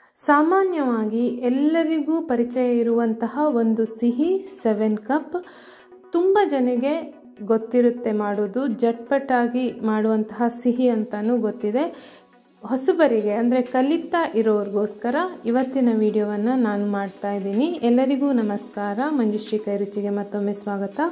ಸಾಮಾನ್ಯವಾಗಿ ಎಲ್ಲರಿಗೂ ಪರಿಚಯ ಇರುವಂತಹ ಒಂದು ಸಿಹಿ ಸೆವೆನ್ ಕಪ್ ತುಂಬ ಜನಗೆ ಗೊತ್ತಿರುತ್ತೆ ಮಾಡೋದು ಜಟ್ಪಟಾಗಿ ಮಾಡುವಂತಹ ಸಿಹಿ ಅಂತಲೂ ಗೊತ್ತಿದೆ ಹೊಸಬರಿಗೆ ಅಂದರೆ ಕಲಿತಾ ಇರೋರಿಗೋಸ್ಕರ ಇವತ್ತಿನ ವಿಡಿಯೋವನ್ನು ನಾನು ಮಾಡ್ತಾ ಇದ್ದೀನಿ ಎಲ್ಲರಿಗೂ ನಮಸ್ಕಾರ ಮಂಜುಶ್ರೀ ಕೈರುಚಿಗೆ ಮತ್ತೊಮ್ಮೆ ಸ್ವಾಗತ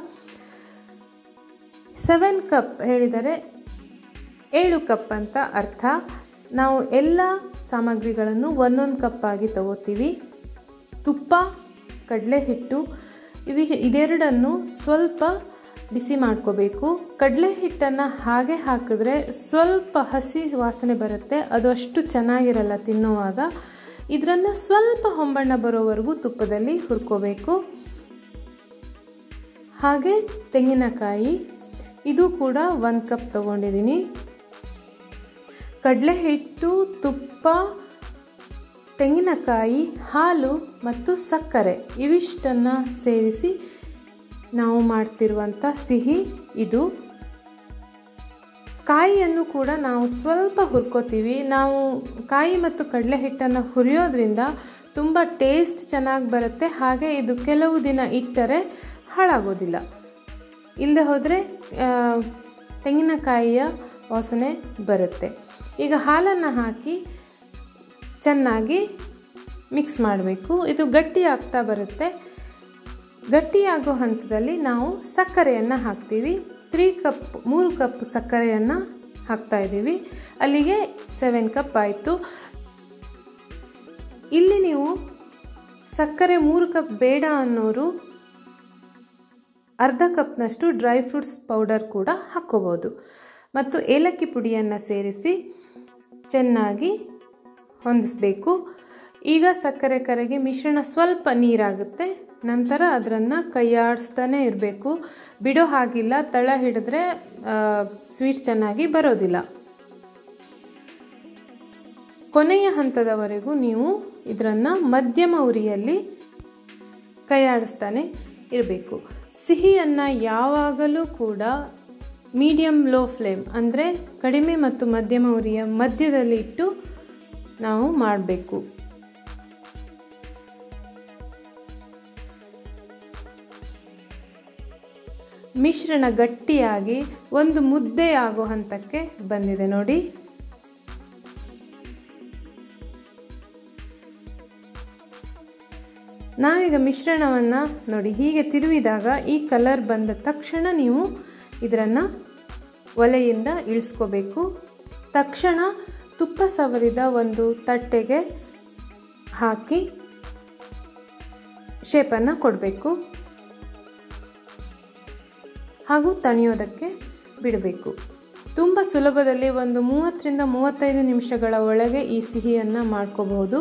ಸೆವೆನ್ ಕಪ್ ಹೇಳಿದರೆ ಏಳು ಕಪ್ ಅಂತ ಅರ್ಥ ನಾವು ಎಲ್ಲ ಸಾಮಗ್ರಿಗಳನ್ನು ಒಂದೊಂದು ಕಪ್ಪಾಗಿ ತಗೋತೀವಿ ತುಪ್ಪ ಕಡಲೆ ಹಿಟ್ಟು ಇವಿ ಇದೆರಡನ್ನು ಸ್ವಲ್ಪ ಬಿಸಿ ಮಾಡ್ಕೋಬೇಕು ಕಡಲೆ ಹಿಟ್ಟನ್ನು ಹಾಗೆ ಹಾಕಿದ್ರೆ ಸ್ವಲ್ಪ ಹಸಿ ವಾಸನೆ ಬರುತ್ತೆ ಅದು ಅಷ್ಟು ಚೆನ್ನಾಗಿರಲ್ಲ ತಿನ್ನುವಾಗ ಇದನ್ನು ಸ್ವಲ್ಪ ಹೊಂಬಣ್ಣ ಬರೋವರೆಗೂ ತುಪ್ಪದಲ್ಲಿ ಹುರ್ಕೋಬೇಕು ಹಾಗೆ ತೆಂಗಿನಕಾಯಿ ಇದು ಕೂಡ ಒಂದು ಕಪ್ ತೊಗೊಂಡಿದ್ದೀನಿ ಕಡಲೆ ಹಿಟ್ಟು ತುಪ್ಪ ತೆಂಗಿನಕಾಯಿ ಹಾಲು ಮತ್ತು ಸಕ್ಕರೆ ಇವಿಷ್ಟನ್ನು ಸೇರಿಸಿ ನಾವು ಮಾಡ್ತಿರುವಂಥ ಸಿಹಿ ಇದು ಕಾಯಿಯನ್ನು ಕೂಡ ನಾವು ಸ್ವಲ್ಪ ಹುರ್ಕೋತೀವಿ ನಾವು ಕಾಯಿ ಮತ್ತು ಕಡಲೆ ಹಿಟ್ಟನ್ನು ಹುರಿಯೋದ್ರಿಂದ ತುಂಬ ಟೇಸ್ಟ್ ಚೆನ್ನಾಗಿ ಬರುತ್ತೆ ಹಾಗೆ ಇದು ಕೆಲವು ದಿನ ಇಟ್ಟರೆ ಹಾಳಾಗೋದಿಲ್ಲ ಇಲ್ಲದೆ ಹೋದರೆ ತೆಂಗಿನಕಾಯಿಯ ವಾಸನೆ ಬರುತ್ತೆ ಈಗ ಹಾಲನ್ನು ಹಾಕಿ ಚೆನ್ನಾಗಿ ಮಿಕ್ಸ್ ಮಾಡಬೇಕು ಇದು ಗಟ್ಟಿ ಆಗ್ತಾ ಬರುತ್ತೆ ಗಟ್ಟಿಯಾಗೋ ಹಂತದಲ್ಲಿ ನಾವು ಸಕ್ಕರೆಯನ್ನು ಹಾಕ್ತೀವಿ ತ್ರೀ ಕಪ್ ಮೂರು ಕಪ್ ಸಕ್ಕರೆಯನ್ನು ಹಾಕ್ತಾ ಇದ್ದೀವಿ ಅಲ್ಲಿಗೆ ಸೆವೆನ್ ಕಪ್ ಆಯಿತು ಇಲ್ಲಿ ನೀವು ಸಕ್ಕರೆ ಮೂರು ಕಪ್ ಬೇಡ ಅನ್ನೋರು ಅರ್ಧ ಕಪ್ನಷ್ಟು ಡ್ರೈ ಫ್ರೂಟ್ಸ್ ಪೌಡರ್ ಕೂಡ ಹಾಕ್ಕೋಬೋದು ಮತ್ತು ಏಲಕ್ಕಿ ಪುಡಿಯನ್ನು ಸೇರಿಸಿ ಚೆನ್ನಾಗಿ ಹೊಂದಿಸ್ಬೇಕು ಈಗ ಸಕ್ಕರೆ ಕರಗಿ ಮಿಶ್ರಣ ಸ್ವಲ್ಪ ನೀರಾಗುತ್ತೆ ನಂತರ ಅದನ್ನು ಕೈಯಾಡಿಸ್ತಾನೆ ಇರಬೇಕು ಬಿಡೋ ಹಾಗಿಲ್ಲ ತಳ ಹಿಡಿದ್ರೆ ಸ್ವೀಟ್ ಚೆನ್ನಾಗಿ ಬರೋದಿಲ್ಲ ಕೊನೆಯ ಹಂತದವರೆಗೂ ನೀವು ಇದನ್ನು ಮಧ್ಯಮ ಉರಿಯಲ್ಲಿ ಕೈಯಾಡಿಸ್ತಾನೆ ಇರಬೇಕು ಸಿಹಿಯನ್ನು ಯಾವಾಗಲೂ ಕೂಡ ಮೀಡಿಯಮ್ ಲೋ ಫ್ಲೇಮ್ ಅಂದರೆ ಕಡಿಮೆ ಮತ್ತು ಮಧ್ಯಮ ಉರಿಯ ಮಧ್ಯದಲ್ಲಿ ಇಟ್ಟು ನಾವು ಮಾಡಬೇಕು ಮಿಶ್ರಣ ಗಟ್ಟಿಯಾಗಿ ಒಂದು ಮುದ್ದೆ ಆಗೋ ಹಂತಕ್ಕೆ ಬಂದಿದೆ ನೋಡಿ ನಾವೀಗ ಮಿಶ್ರಣವನ್ನು ನೋಡಿ ಹೀಗೆ ತಿರುವಿದಾಗ ಈ ಕಲರ್ ಬಂದ ತಕ್ಷಣ ನೀವು ಇದನ್ನು ಒಲೆಯಿಂದ ಇಳಿಸ್ಕೋಬೇಕು ತಕ್ಷಣ ತುಪ್ಪ ಸವರಿದ ಒಂದು ತಟ್ಟೆಗೆ ಹಾಕಿ ಶೇಪನ್ನು ಕೊಡಬೇಕು ಹಾಗೂ ತಣಿಯೋದಕ್ಕೆ ಬಿಡಬೇಕು ತುಂಬ ಸುಲಭದಲ್ಲಿ ಒಂದು ಮೂವತ್ತರಿಂದ ಮೂವತ್ತೈದು ನಿಮಿಷಗಳ ಒಳಗೆ ಈ ಸಿಹಿಯನ್ನು ಮಾಡ್ಕೋಬಹುದು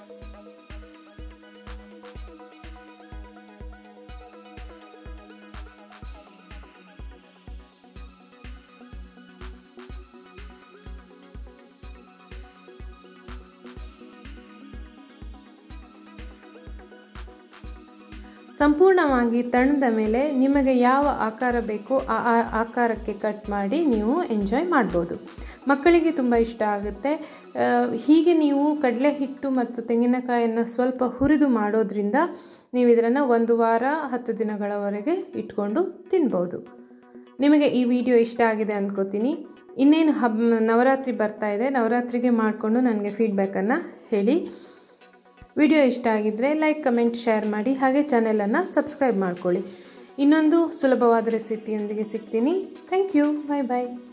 ಸಂಪೂರ್ಣವಾಗಿ ತಣ್ಣದ ಮೇಲೆ ನಿಮಗೆ ಯಾವ ಆಕಾರ ಬೇಕೋ ಆ ಆಕಾರಕ್ಕೆ ಕಟ್ ಮಾಡಿ ನೀವು ಎಂಜಾಯ್ ಮಾಡ್ಬೋದು ಮಕ್ಕಳಿಗೆ ತುಂಬ ಇಷ್ಟ ಆಗುತ್ತೆ ಹೀಗೆ ನೀವು ಕಡಲೆ ಹಿಟ್ಟು ಮತ್ತು ತೆಂಗಿನಕಾಯನ್ನು ಸ್ವಲ್ಪ ಹುರಿದು ಮಾಡೋದ್ರಿಂದ ನೀವು ಇದನ್ನು ಒಂದು ವಾರ ಹತ್ತು ದಿನಗಳವರೆಗೆ ಇಟ್ಕೊಂಡು ತಿನ್ಬೋದು ನಿಮಗೆ ಈ ವಿಡಿಯೋ ಇಷ್ಟ ಆಗಿದೆ ಅಂದ್ಕೋತೀನಿ ಇನ್ನೇನು ಹಬ್ಬ ನವರಾತ್ರಿ ಬರ್ತಾ ಇದೆ ನವರಾತ್ರಿಗೆ ಮಾಡಿಕೊಂಡು ನನಗೆ ಫೀಡ್ಬ್ಯಾಕನ್ನು ಹೇಳಿ ವಿಡಿಯೋ ಇಷ್ಟ ಆಗಿದ್ದರೆ ಲೈಕ್ ಕಮೆಂಟ್ ಶೇರ್ ಮಾಡಿ ಹಾಗೆ ಚಾನೆಲನ್ನು ಸಬ್ಸ್ಕ್ರೈಬ್ ಮಾಡ್ಕೊಳ್ಳಿ ಇನ್ನೊಂದು ಸುಲಭವಾದ ರೆಸಿಪಿಯೊಂದಿಗೆ ಸಿಗ್ತೀನಿ ಥ್ಯಾಂಕ್ ಯು ಬಾಯ್ ಬಾಯ್